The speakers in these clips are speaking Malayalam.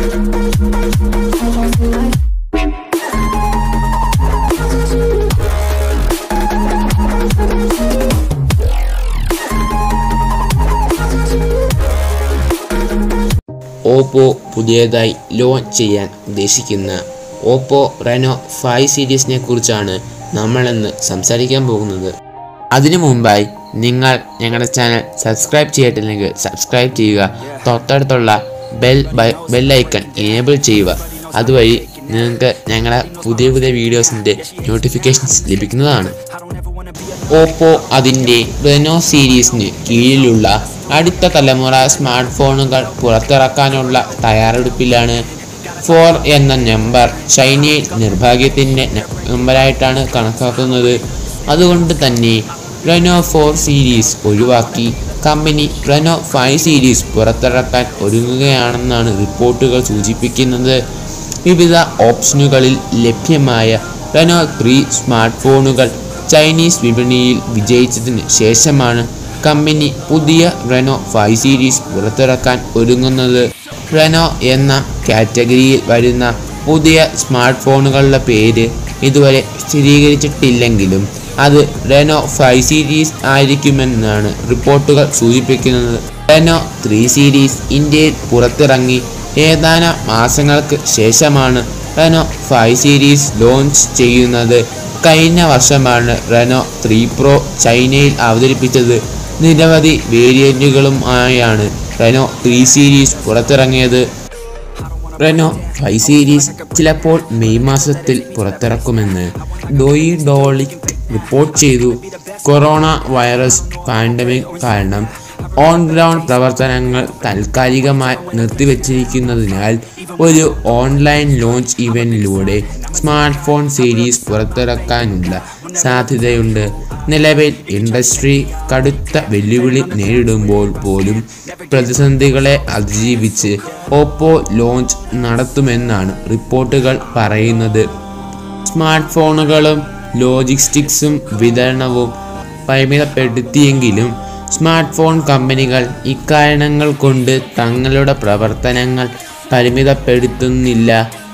ഓപ്പോ പുതിയതായി ലോഞ്ച് ചെയ്യാൻ ഉദ്ദേശിക്കുന്ന ഓപ്പോ റെനോ ഫൈവ് സീരീസിനെ കുറിച്ചാണ് നമ്മളിന്ന് സംസാരിക്കാൻ പോകുന്നത് അതിനു മുമ്പായി നിങ്ങൾ ഞങ്ങളുടെ ചാനൽ സബ്സ്ക്രൈബ് ചെയ്തിട്ടില്ലെങ്കിൽ സബ്സ്ക്രൈബ് ചെയ്യുക തൊട്ടടുത്തുള്ള ബെൽ ബെൽ ഐക്കൺ എനേബിൾ ചെയ്യുക അതുവഴി നിങ്ങൾക്ക് ഞങ്ങളുടെ പുതിയ പുതിയ വീഡിയോസിൻ്റെ നോട്ടിഫിക്കേഷൻസ് ലഭിക്കുന്നതാണ് ഓപ്പോ അതിൻ്റെ റെനോ സീരീസിന് കീഴിലുള്ള അടുത്ത തലമുറ സ്മാർട്ട് ഫോണുകൾ പുറത്തിറക്കാനുള്ള തയ്യാറെടുപ്പിലാണ് ഫോർ എന്ന നമ്പർ ചൈനയിൽ നിർഭാഗ്യത്തിൻ്റെ നമ്പറായിട്ടാണ് കണക്കാക്കുന്നത് അതുകൊണ്ട് തന്നെ റെനോ ഫോർ സീരീസ് ഒഴിവാക്കി കമ്പനി റെനോ ഫൈവ് സീരീസ് പുറത്തിറക്കാൻ ഒരുങ്ങുകയാണെന്നാണ് റിപ്പോർട്ടുകൾ സൂചിപ്പിക്കുന്നത് വിവിധ ഓപ്ഷനുകളിൽ ലഭ്യമായ റെനോ ത്രീ സ്മാർട്ട് ഫോണുകൾ ചൈനീസ് വിപണിയിൽ വിജയിച്ചതിന് ശേഷമാണ് കമ്പനി പുതിയ റെനോ ഫൈവ് സീരീസ് പുറത്തിറക്കാൻ ഒരുങ്ങുന്നത് റെനോ എന്ന കാറ്റഗറിയിൽ വരുന്ന പുതിയ സ്മാർട്ട് ഫോണുകളുടെ പേര് ഇതുവരെ സ്ഥിരീകരിച്ചിട്ടില്ലെങ്കിലും അത് റെനോ ഫൈവ് സീരീസ് ആയിരിക്കുമെന്നാണ് റിപ്പോർട്ടുകൾ സൂചിപ്പിക്കുന്നത് റെനോ ത്രീ സീരീസ് ഇന്ത്യയിൽ പുറത്തിറങ്ങി ഏതാനും മാസങ്ങൾക്ക് ശേഷമാണ് റെനോ ഫൈവ് സീരീസ് ലോഞ്ച് ചെയ്യുന്നത് കഴിഞ്ഞ വർഷമാണ് റെനോ ത്രീ പ്രോ ചൈനയിൽ അവതരിപ്പിച്ചത് നിരവധി വേരിയന്റുകളുമായാണ് റെനോ ത്രീ സീരീസ് പുറത്തിറങ്ങിയത് റെനോ ഫൈവ് സീരീസ് ചിലപ്പോൾ മെയ് മാസത്തിൽ പുറത്തിറക്കുമെന്ന് ഡോയി ഡോളിക് റിപ്പോർട്ട് ചെയ്തു കൊറോണ വൈറസ് പാൻഡമിക് കാരണം ഓൺ ഗ്രൗണ്ട് പ്രവർത്തനങ്ങൾ താൽക്കാലികമായി നിർത്തിവച്ചിരിക്കുന്നതിനാൽ ഒരു ഓൺലൈൻ ലോഞ്ച് ഇവന്റിലൂടെ സ്മാർട്ട് ഫോൺ സീരീസ് പുറത്തിറക്കാനുള്ള സാധ്യതയുണ്ട് നിലവിൽ ഇൻഡസ്ട്രി കടുത്ത വെല്ലുവിളി നേരിടുമ്പോൾ പോലും പ്രതിസന്ധികളെ അതിജീവിച്ച് ഓപ്പോ ലോഞ്ച് നടത്തുമെന്നാണ് റിപ്പോർട്ടുകൾ പറയുന്നത് സ്മാർട്ട് ഫോണുകളും ലോജിസ്റ്റിക്സും വിതരണവും പരിമിതപ്പെടുത്തിയെങ്കിലും സ്മാർട്ട് ഫോൺ കമ്പനികൾ ഇക്കാരണങ്ങൾ കൊണ്ട് തങ്ങളുടെ പ്രവർത്തനങ്ങൾ പരിമിതപ്പെടുത്തുന്നില്ല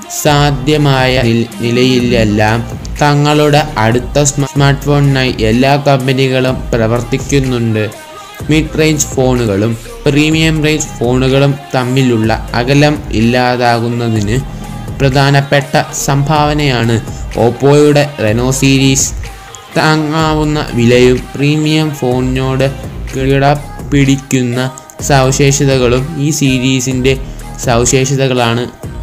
സാധ്യമായ നില- നിലയിലെല്ലാം തങ്ങളുടെ അടുത്ത സ്മ- സ്മാർട്ട് ഫോണിനായി എല്ലാ കമ്പനികളും പ്രവർത്തിക്കുന്നുണ്ട് മിഡ് റേഞ്ച് ഫോണുകളും പ്രീമിയം റേഞ്ച് ഫോണുകളും തമ്മിലുള്ള അകലം ഇല്ലാതാകുന്നതിന് പ്രധാനപ്പെട്ട സംഭാവനയാണ് ഓപ്പോയുടെ റെനോ സീരീസ് താങ്ങാവുന്ന വിലയും പ്രീമിയം ഫോണിനോട് കിടപിടിക്കുന്ന സവിശേഷതകളും ഈ സീരീസിൻ്റെ സവിശേഷതകളാണ്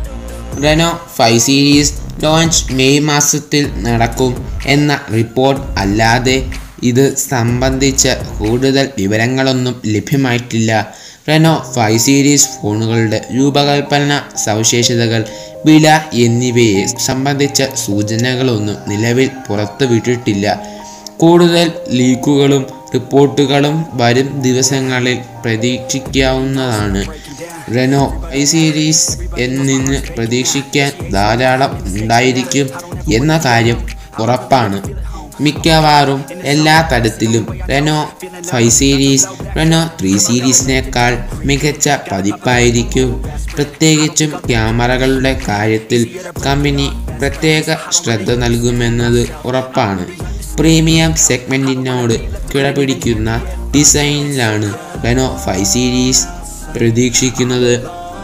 റെനോ ഫൈവ് സീരീസ് ലോഞ്ച് മെയ് മാസത്തിൽ നടക്കും എന്ന റിപ്പോർട്ട് അല്ലാതെ ഇത് സംബന്ധിച്ച കൂടുതൽ വിവരങ്ങളൊന്നും ലഭ്യമായിട്ടില്ല റെനോ ഫൈവ് സീരീസ് ഫോണുകളുടെ രൂപകൽപ്പന സവിശേഷതകൾ വില എന്നിവയെ സംബന്ധിച്ച സൂചനകളൊന്നും നിലവിൽ പുറത്തുവിട്ടിട്ടില്ല കൂടുതൽ ലീക്കുകളും റിപ്പോർട്ടുകളും വരും ദിവസങ്ങളിൽ പ്രതീക്ഷിക്കാവുന്നതാണ് റെനോ ഐ സീരീസ് എന്നിന്ന് പ്രതീക്ഷിക്കാൻ ധാരാളം ഉണ്ടായിരിക്കും എന്ന കാര്യം ഉറപ്പാണ് മിക്കവാറും എല്ലാ തരത്തിലും Reno five series Reno three സീരീസിനേക്കാൾ മികച്ച പതിപ്പായിരിക്കും പ്രത്യേകിച്ചും ക്യാമറകളുടെ കാര്യത്തിൽ കമ്പനി പ്രത്യേക ശ്രദ്ധ നൽകുമെന്നത് ഉറപ്പാണ് പ്രീമിയം സെഗ്മെൻറ്റിനോട് കിടപിടിക്കുന്ന ഡിസൈനിലാണ് റെനോ ഫൈവ് സീരീസ് പ്രതീക്ഷിക്കുന്നത്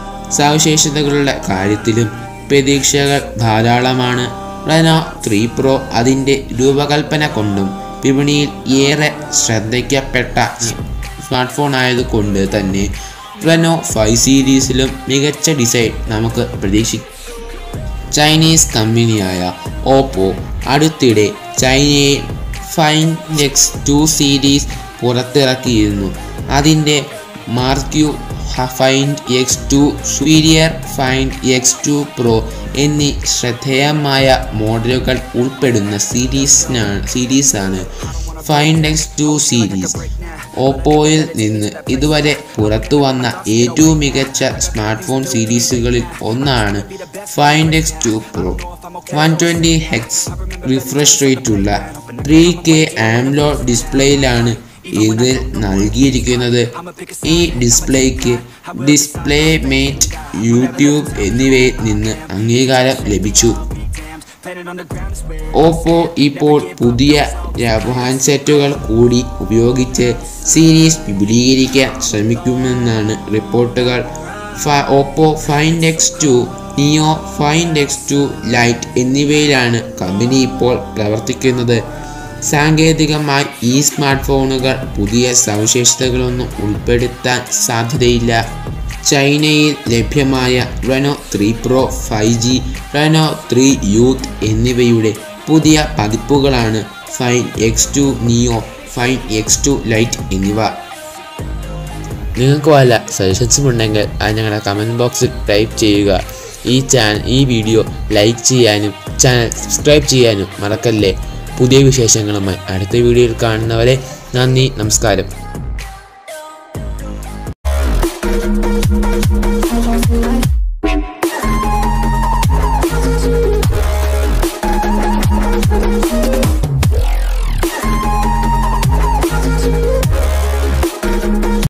സവിശേഷതകളുടെ കാര്യത്തിലും പ്രതീക്ഷകൾ ധാരാളമാണ് റെനോ ത്രീ പ്രോ അതിൻ്റെ രൂപകൽപ്പന കൊണ്ടും വിപണിയിൽ ഏറെ ശ്രദ്ധിക്കപ്പെട്ട സ്മാർട്ട് ഫോൺ ആയതുകൊണ്ട് തന്നെ റെനോ ഫൈവ് സീരീസിലും മികച്ച ഡിസൈൻ നമുക്ക് പ്രതീക്ഷിക്കാം ചൈനീസ് കമ്പനിയായ ഓപ്പോ അടുത്തിടെ ചൈനയിൽ ഫൈൻ എക്സ് ടു സീരീസ് പുറത്തിറക്കിയിരുന്നു അതിൻ്റെ marquee find X two superior find X two pro എന്നീ ശ്രദ്ധേയമായ മോഡലുകൾ ഉൾപ്പെടുന്ന സീരീസിനാണ് സീരീസാണ് ഫൈൻഡ് എക്സ് ടു സീരീസ് ഓപ്പോയിൽ നിന്ന് ഇതുവരെ പുറത്തു വന്ന ഏറ്റവും മികച്ച സ്മാർട്ട് ഫോൺ സീരീസുകളിൽ ഒന്നാണ് find X two pro one twenty ഹെക്സ് റിഫ്രഷ് റേറ്റുള്ള ത്രീ കെ ആംലോ ഡിസ്പ്ലേയിലാണ് ഇതിൽ നൽകിയിരിക്കുന്നത് ഈ ഡിസ്പ്ലേക്ക് ഡിസ്പ്ലേ മേറ്റ് യൂട്യൂബ് എന്നിവയിൽ നിന്ന് അംഗീകാരം ലഭിച്ചു ഓപ്പോ ഇപ്പോൾ പുതിയ ഹാൻഡ്സെറ്റുകൾ കൂടി ഉപയോഗിച്ച് സീരീസ് വിപുലീകരിക്കാൻ ശ്രമിക്കുമെന്നാണ് റിപ്പോർട്ടുകൾ ഫ- Oppo find X two neo find X two lite എന്നിവയിലാണ് കമ്പനി ഇപ്പോൾ പ്രവർത്തിക്കുന്നത് സാങ്കേതികമായി ഈ സ്മാർട്ട് ഫോണുകൾ പുതിയ സവിശേഷതകളൊന്നും ഉൾപ്പെടുത്താൻ സാധ്യതയില്ല ചൈനയിൽ ലഭ്യമായ Reno three pro five G Reno three youth എന്നിവയുടെ പുതിയ പതിപ്പുകളാണ് find X two neo find X two lite എന്നിവ നിങ്ങൾക്ക് വല്ല സജഷൻസും ഉണ്ടെങ്കിൽ അത് ഞങ്ങളുടെ കമൻറ്റ് ബോക്സിൽ ടൈപ്പ് ചെയ്യുക ഈ ചാനൽ ഈ വീഡിയോ ലൈക്ക് ചെയ്യാനും ചാനൽ സബ്സ്ക്രൈബ് ചെയ്യാനും മറക്കല്ലേ പുതിയ വിശേഷങ്ങളുമായി അടുത്ത വീഡിയോയിൽ കാണുന്നവരെ നന്ദി നമസ്കാരം